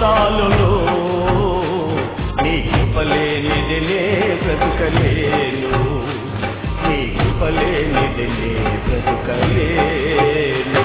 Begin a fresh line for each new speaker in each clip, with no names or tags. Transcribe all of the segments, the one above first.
చాలును నీ కృపలేనిది నే బ్రతుకలేను నీ కృపలేనిది నే బ్రతుకలేను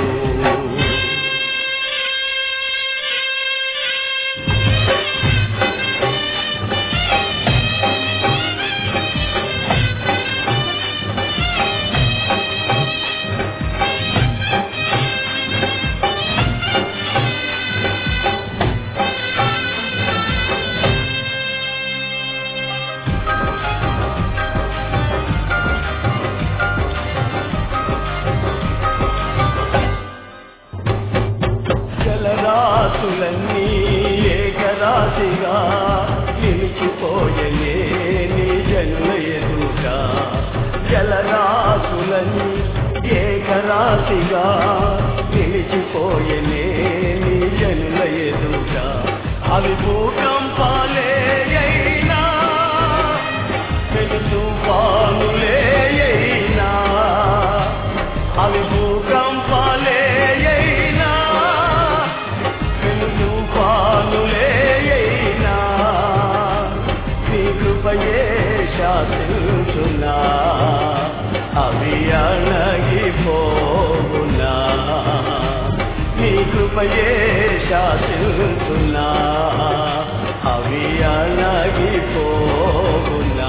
జలరాశులన్నీ ఏకరాశిగా నిలిచిపోయలే నీ జనుల ఎదుట జలరాశులన్నీ ఏకరాశిగా నిలిచిపోయలే నీ జనుల ఎదుట అవి భూకంపాలే అయినా పెను తుఫానులే అయినా అవి భూకంపాలే అయినా పెను తుఫానులే అయినా నీ కృపయే శాసించునా అవి అణగిపోవునా నీ కృపయే శాసించునా అవి అణగిపోవునా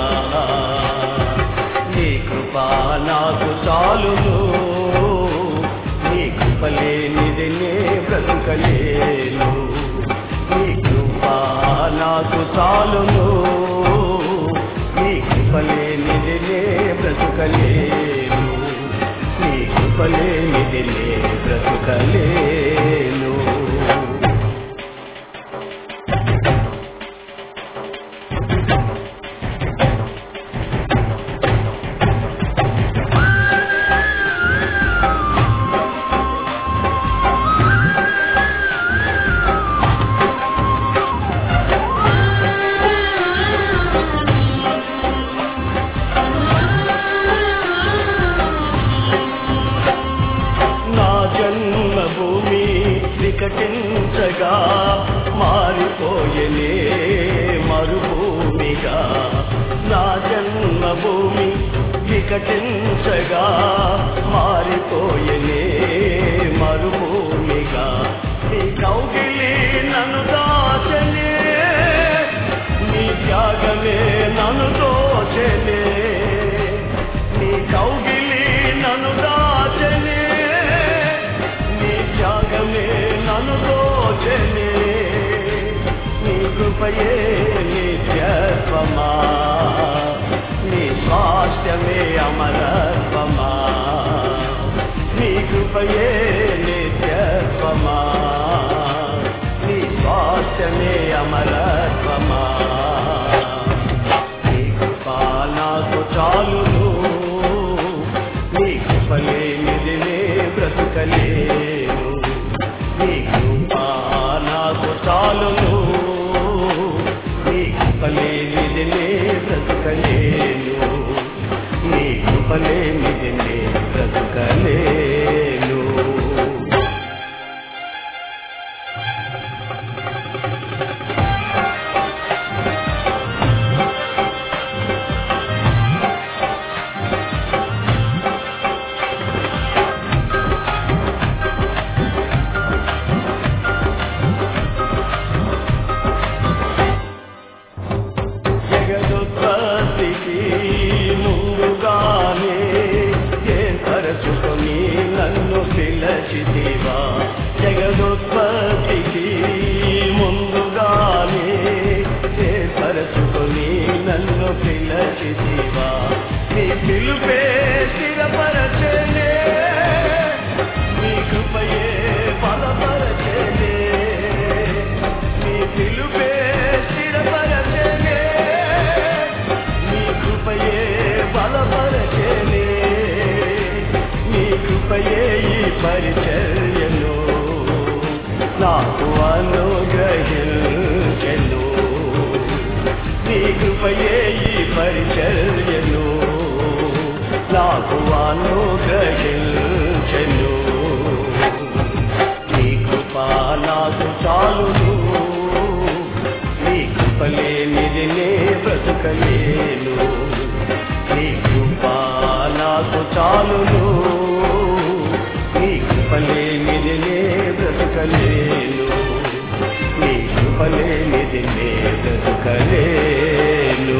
నీ కృప నాకు చాలును నీ కృపలేనిది నే బ్రతుకలేను నీ కృప నాకు చాలును నీ కృపలేనిది నే బ్రతుకలేను నీ కృపలేనిది నే బ్రతుకలేను నా జన్మభూమి వికటించగా మారిపోయలే మరుభూమిగా నా జన్మభూమి వికటించగా మారిపోయలే మరుభూమిగా నీ కౌగిలి నన్ను దాచలే నీ త్యాగమే నన్ను దోచలే నీ కౌగిలి నన్ను దాచలే నీ త్యాగమే నన్ను దోచలే నీ కృపయే నిత్యత్వమా నీ స్వాస్థ్యమే అమరత్వమా నీ కృపయే నిత్యత్వమా నీ స్వాస్థ్యమే అమరత్వమా నీ కృప నాకు చాలును నీ కృపలేనిది నే బ్రతుకలేను నీ కృప నాకు చాలును నీ కృపలేనిది నే బ్రతుకలేను నీ కృపలేనిది నే బ్రతుకలేను జగదుత్పత్తికి ముందుగానే ఏర్పరచుకొని నన్ను పిలచితివా జగదుత్పత్తికి ముందుగానే ఏర్పరచుకొని నన్ను పిలచితివా నీ పిలుపే స్థిరపరచలే నీ కృపయే బలపరచలే నీ పిలుపే స్థిరపరచలే నీ కృపయే బలపరచలే నీ కృపయే ఈ పరిచర్యను నాకు అనుగ్రహించెను నీ కృపయే ఈ పరిచర్య బ్రతుకలేను నీ కృప నాకు చాలును నీ కృప లేనిది నే బ్రతుకలేను నీ కృప లేనిది నే బ్రతుకలేను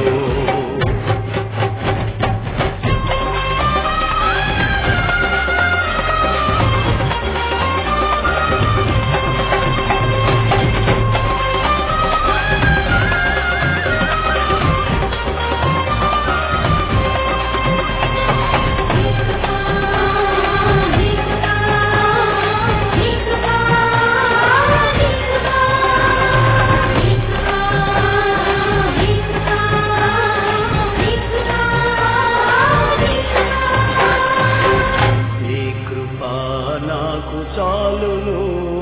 నీ కృప నాకు చాలును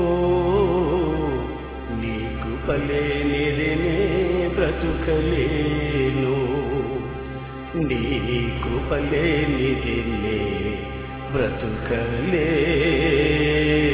నీ కృప లేనిది నే బ్రతుకలేను నీ కృప లేనిది నే బ్రతుకలేను